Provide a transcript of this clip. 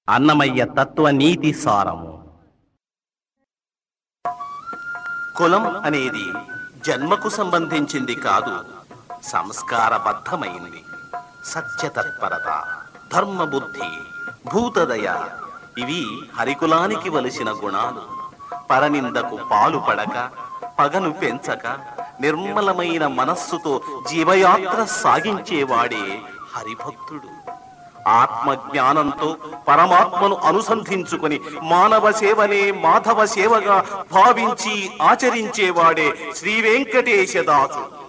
అన్నమయ్య తత్వ నీతి సారము కులం అనేది జన్మకు సంబంధించింది కాదు సంస్కారబద్ధమైంది సత్యతత్పరత ధర్మబుద్ధి భూతదయ ఇవి హరికులానికి వలసిన గుణాలు పరనిందకు పాలు పడక పగను పెంచక నిర్మలమైన మనస్సుతో జీవయాత్ర సాగించేవాడే హరిభక్తుడు ఆత్మ జ్ఞానంతో పరమాత్మను అనుసంధించుకొని మానవ సేవనే మాధవ సేవగా భావించి ఆచరించేవాడే శ్రీ వెంకటేశదాసు